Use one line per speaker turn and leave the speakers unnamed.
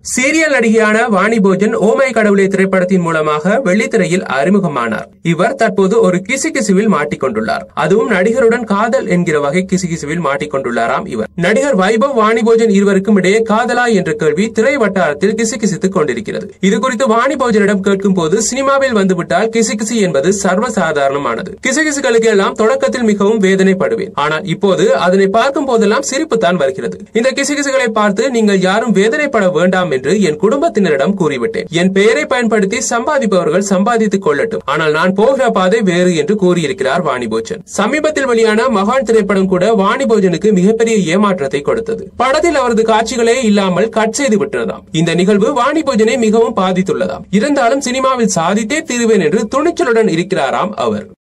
serial நடிகையான Vani Bhojan ஓமை கடவுளே திரைப்படத்தின் மூலமாக வெள்ளித்திரையில் அறிமுகமானார் இவர் தற்போது ஒரு கிசுகிசுவில் மாட்டிக்கொண்டுள்ளார் அதுவும் நடிகருடன் காதல் என்கிற வகை கிசுகிசுவில் மாட்டிக்கொண்டுள்ளாராம் இவர் நடிகர் வைபவ் வாணி போஜன் இருவருக்கும் இடையே காதலா என்ற கேள்வி திரை வட்டாரத்தில் கிசுகிசுத்துக் கொண்டிருக்கிறது இது குறித்து வாணி போஜனிடம் கேட்கும் போது சினிமாவில் வந்துவிட்டால் கிசுகிசு என்பது சர்வசாதாரணமானது கிசுகிசுகளுக்கு எல்லாம் தொடக்கத்தில் மிகவும் வேதனைப்படுவேன் ஆனால் இப்போது அதனை பார்க்கும் போதெல்லாம் சிரிப்பு தான் வருகிறது இந்த கிசுகிசுகளை பார்த்து நீங்கள் யாரும் வேதனைப்பட வேண்டாம் என்று என் குடும்பத்தினரிடம் கூறிவிட்டேன் என் பெயரை பயன்படுத்தி சம்பாதிப்பவர்கள் சம்பாதித்துக் கொள்ளட்டும் ஆனால் நான் போகிற பாதை வேறு என்று கூறியிருக்கிறார் வாணிபோஜன் சமீபத்தில் வெளியான மகான் திரைப்படம் கூட வாணிபோஜனுக்கு மிகப்பெரிய ஏமாற்றத்தை கொடுத்தது படத்தில் அவரது காட்சிகளே இல்லாமல் கட் செய்து விட்டதாம் இந்த நிகழ்வு வாணிபோஜனை மிகவும் பாதித்துள்ளதாம் இருந்தாலும் சினிமாவில் சாதித்தே தீருவேன் என்று துணிச்சலுடன் இருக்கிறாராம் அவர்